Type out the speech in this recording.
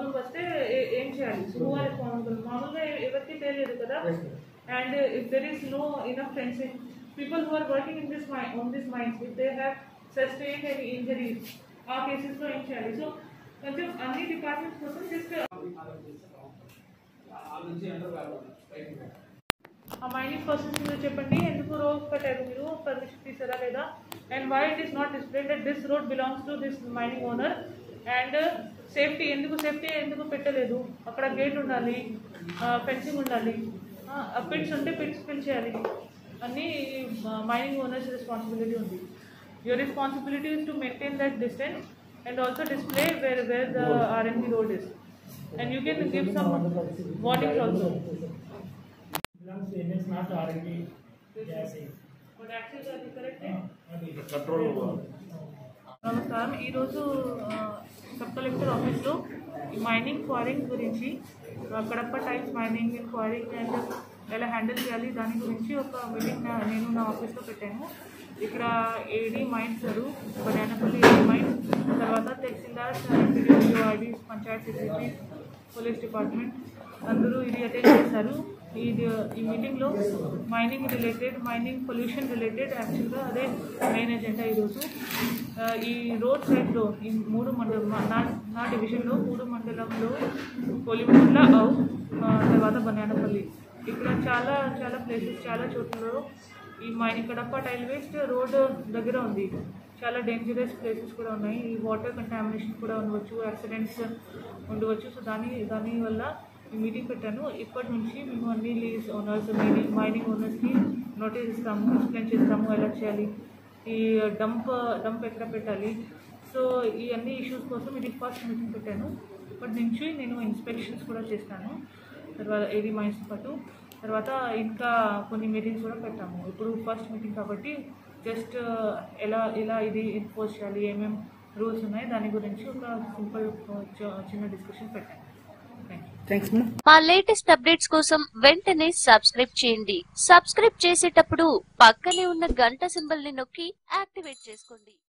Problem వస్తే ఏ- ఏం చేయాలి హూ ఆర్ రెస్పాన్సిబుల్ మామూలుగా ఎవరికి తెలియదు కదా and if there is no enough fencing people who are working in this mind on this minds if they have sustain any injuries ఆ కేసెస్లో ఏం చేయాలి సో కొంచెం అన్ని డిపార్ట్మెంట్స్ కోసం జస్ట్ ఆ మైనింగ్ పర్సన్స్ మీరు చెప్పండి ఎందుకు రోడ్ కట్టారు మీరు పర్మిషన్ తీసారా లేదా and why it is not display that this road belongs to this mining owner and safety ఎందుకు సేఫ్టీ ఎందుకు పెట్టలేదు అక్కడ గేట్ ఉండాలి ఫెన్సింగ్ ఉండాలి పిట్స్ ఉంటే పిట్స్ ఫిల్ చేయాలి అన్నీ మైనింగ్ ఓనర్స్ రెస్పాన్సిబిలిటీ ఉంది your responsibility is to maintain that distance and also display where where the RNB road is and you can give some warnings also belongs to NS, not R&D gassing. But యాక్చువల్గా అది కరెక్టే control నమస్కారం ఈరోజు ఆ, sub collector ఆఫీస్లో ఈ mining quarrying గురించి ఆ, Kadapa times mining quarrying and ఎలా హ్యాండిల్ చేయాలి దాని గురించి ఒక మీటింగ్ నా- నేను నా ఆఫీస్లో పెట్టాను ఇక్కడ ఏడీ మైండ్స్ గారు బనానపల్లి ఏడీ మైండ్ తర్వాత తహసీల్దార్ యూఆర్డీ పంచాయత్ సెక్రటరీ పోలీస్ డిపార్ట్మెంట్ అందరూ ఇది అటెండ్ చేశారు ఇది ఈ మీటింగ్లో mining related mining pollution related యాక్చువల్గా అదే మెయిన్ ఎజెండా ఈరోజు ఆ, ఈ రోడ్ సైడ్లో ఈ మూడు మండలం మా- నా నా డివిజన్లో మూడు మండలంలో కొలిమిట్ల ఔ ఆ, తర్వాత బనానపల్లి ఇక్కడ చాలా చాలా ప్లేసెస్ చాలా చోట్లలో ఈ mining Kadapa tile waste road దగ్గర ఉంది చాలా డేంజరస్ ప్లేసెస్ కూడా ఉన్నాయి ఈ వాటర్ కంటామినేషన్ కూడా ఉండవచ్చు యాక్సిడెంట్స్ ఉండవచ్చు సో దాని దాని వల్ల ఈ మీటింగ్ పెట్టాను ఇప్పటి నుంచి మేము అన్ని లీజ్ ఓనర్స్ మైనింగ్ మైనింగ్ ఓనర్స్కి నోటీస్ ఇస్తాము ఎక్స్ప్లెయిన్ చేస్తాము ఎలా చేయాలి ఈ డంప్ డంప్ ఎక్కడ పెట్టాలి సో ఈ అన్ని ఇష్యూస్ కోసం ఇది ఫస్ట్ మీటింగ్ పెట్టాను ఇప్పటి నుంచి నేను ఇన్స్పెక్షన్స్ కూడా చేస్తాను తర్వాత ఏది మైన్స్ పాటు తర్వాత ఇంకా కొన్ని మీటింగ్స్ కూడా పెట్టాము ఇప్పుడు ఫస్ట్ మీటింగ్ కాబట్టి జస్ట్ ఎలా ఎలా ఇది ఎన్ఫోర్స్ చేయాలి ఏమేమి రూల్స్ ఉన్నాయి దాని గురించి ఒక సింపుల్ చిన్న డిస్కషన్ పెట్టాను థ్యాంక్ యూ మా లేటెస్ట్ అప్డేట్స్ కోసం వెంటనే సబ్స్క్రైబ్ చేయండి సబ్స్క్రైబ్ చేసేటప్పుడు పక్కనే ఉన్న గంట సింబల్ ని నొక్కి యాక్టివేట్ చేసుకోండి